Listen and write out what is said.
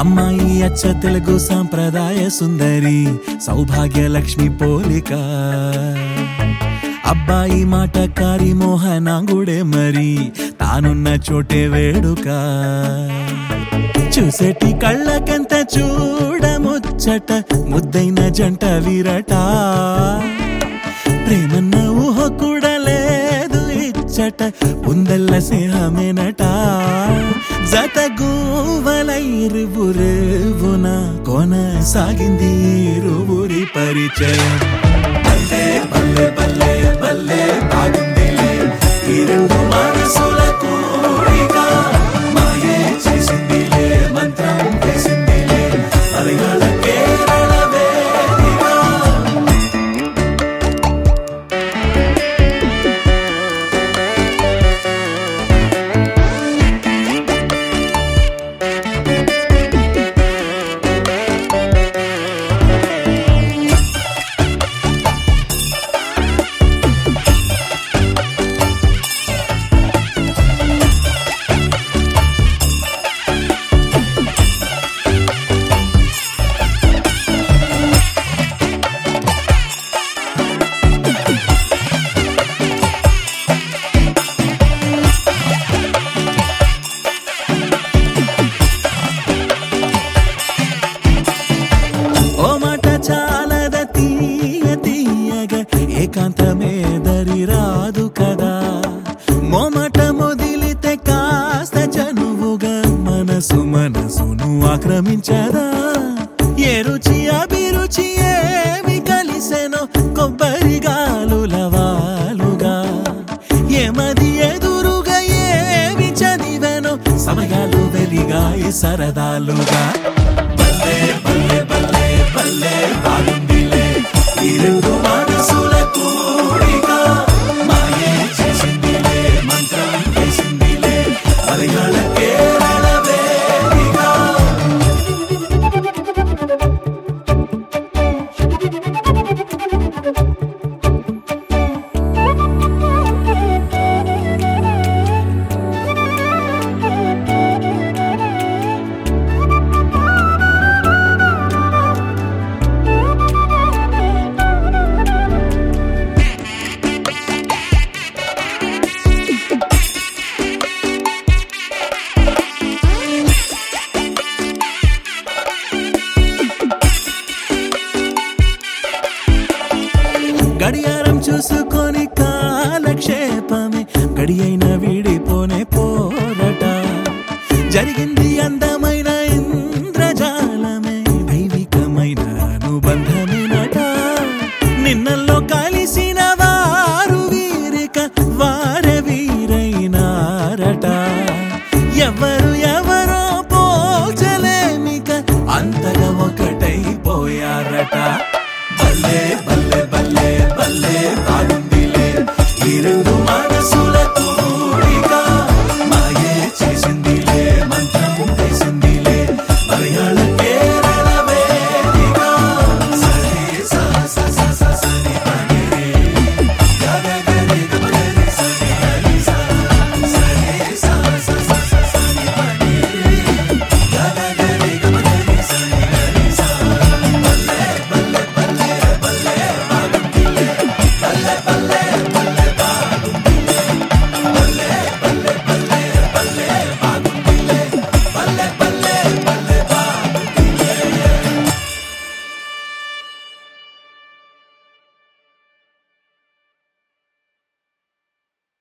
అమ్మాయి అచ్చ తెలుగు సాంప్రదాయ సుందరి సౌభాగ్య లక్ష్మి పోలిక అబ్బాయి మాటకారి మోహనాంగుడే మరి తానున్న చోటే వేడుక చూసేటి కళ్ళకెంత చూడముచ్చట ముద్దైన జంట వీరట ప్రేమన్న ఊహ కూడా లేదు ఇచ్చట ఉందల్ల స్నేహమేనట జత గూవలైరువురేవున కొనసాగింది ఇరువురి పరిచయం బల్లే బల్లే బల్లే బల్లే బాగుందిలే ఈ రెండు మనసుల కోరిక మాయే చేసిందిలే మంత్రం వేసిందిలే మలయాళ కేరళ వేదిక ఓ మాట చాలద తీయ తీయగ ఏకాంతమే దరి రాదు కదా మోమాట మొదిలితే కాస్త చనువుగా మనసు మనసును ఆక్రమించదా ఏ రుచి అభిరుచి ఏమి కలిసెనో కొబ్బరి గాలుల వాలుగా ఏమది ఎదురుగా ఏమి చదివెనో సమయాలు వెలిగాయి సరదాలుగా బల్లే బల్లే బల్లే బల్లే బాగుందిలే ఈ రెండు మనసుల కూడిక మాయే చేసిందిలే మంత్రం వేసిందిలే మలయాళ కేరళ వేదిక గడియారం చూసుకొని కాలక్షేపమే గడి అయిన వీడిపోనే పోరట జరిగింది అందమైన ఇంద్రజాలమే దైవికమైన అనుబంధమేనట నిన్నల్లో కలిసిన వారు వీరిక వారే వీరైనారట ఎవరు ఎవరో పోల్చలేమిక అంతగా ఒకటైపోయారట బల్లే బల్లే బల్లే బల్లే బాగుందిలే ఈ రెండు మా